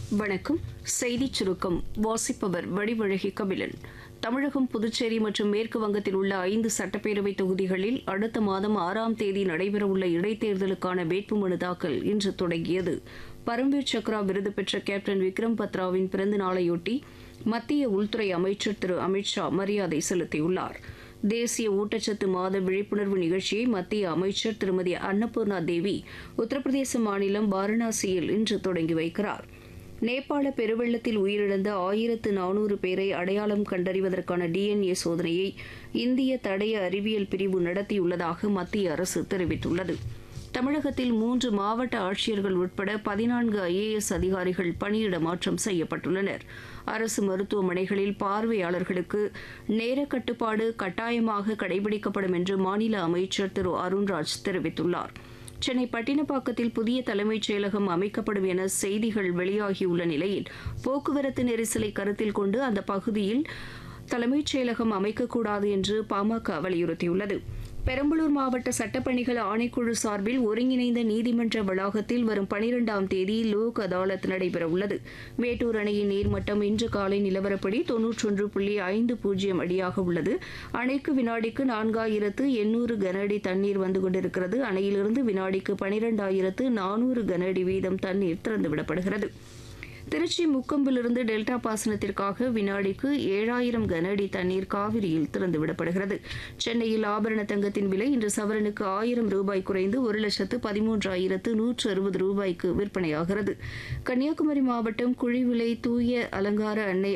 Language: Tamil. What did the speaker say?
வணக்கம் செய்திச் சுருக்கம் வாசிப்பவர் வடிவழகி கபிலன் தமிழகம் புதுச்சேரி மற்றும் மேற்கு வங்கத்தில் உள்ள ஐந்து சட்டப்பேரவை தொகுதிகளில் அடுத்த மாதம் ஆறாம் தேதி நடைபெறவுள்ள இடைத்தேர்தலுக்கான வேட்புமனு தாக்கல் இன்று தொடங்கியது பரம்வீர் சக்ரா விருது பெற்ற கேப்டன் விக்ரம் பத்ராவின் பிறந்த நாளையொட்டி மத்திய உள்துறை அமைச்சர் திரு அமித்ஷா மரியாதை செலுத்தியுள்ளார் தேசிய ஊட்டச்சத்து மாத விழிப்புணர்வு நிகழ்ச்சியை மத்திய அமைச்சர் திருமதி அன்னபூர்ணா தேவி உத்தரப்பிரதேச மாநிலம் வாரணாசியில் இன்று தொடங்கி வைக்கிறார் நேபாள பெருவெள்ளத்தில் உயிரிழந்த ஆயிரத்து நானூறு பேரை அடையாளம் கண்டறிவதற்கான டிஎன்ஏ சோதனையை இந்திய தடய அறிவியல் பிரிவு நடத்தியுள்ளதாக மத்திய அரசு தெரிவித்துள்ளது தமிழகத்தில் மூன்று மாவட்ட ஆட்சியர்கள் உட்பட பதினான்கு ஐஏஎஸ் அதிகாரிகள் பணியிட மாற்றம் செய்யப்பட்டுள்ளனர் அரசு மருத்துவமனைகளில் பார்வையாளர்களுக்கு நேர கட்டுப்பாடு கட்டாயமாக கடைபிடிக்கப்படும் என்று மாநில அமைச்சர் திரு அருண்ராஜ் தெரிவித்துள்ளார் சென்னை பட்டினப்பாக்கத்தில் புதிய தலைமைச் செயலகம் அமைக்கப்படும் என செய்திகள் வெளியாகியுள்ள நிலையில் போக்குவரத்து நெரிசலை கருத்தில் கொண்டு அந்த பகுதியில் தலைமைச் செயலகம் அமைக்கக்கூடாது என்று பாமக வலியுறுத்தியுள்ளது பெரம்பலூர் மாவட்ட சட்டப்பணிகள் ஆணைக்குழு சார்பில் ஒருங்கிணைந்த நீதிமன்ற வளாகத்தில் வரும் பனிரெண்டாம் தேதி லோக் அதாலத் நடைபெறவுள்ளது மேட்டூர் அணையின் நீர்மட்டம் இன்று காலை நிலவரப்படி தொன்னூற்றொன்று புள்ளி ஐந்து பூஜ்ஜியம் அடியாக உள்ளது அணைக்கு வினாடிக்கு நான்காயிரத்து எண்ணூறு கன அடி தண்ணீர் வந்து கொண்டிருக்கிறது அணையிலிருந்து வினாடிக்கு பனிரெண்டாயிரத்து நானூறு கன அடி வீதம் தண்ணீர் திறந்துவிடப்படுகிறது திருச்சி முக்கம்பிலிருந்து டெல்டா பாசனத்திற்காக வினாடிக்கு ஏழாயிரம் கன அடி தண்ணீர் காவிரியில் திறந்துவிடப்படுகிறது சென்னையில் ஆபரண தங்கத்தின் விலை இன்று சவரனுக்கு ஆயிரம் ரூபாய் குறைந்து ஒரு லட்சத்து பதிமூன்றாயிரத்து நூற்று அறுபது ரூபாய்க்கு விற்பனையாகிறது கன்னியாகுமரி மாவட்டம் குழிவிலை தூய அலங்கார அன்னை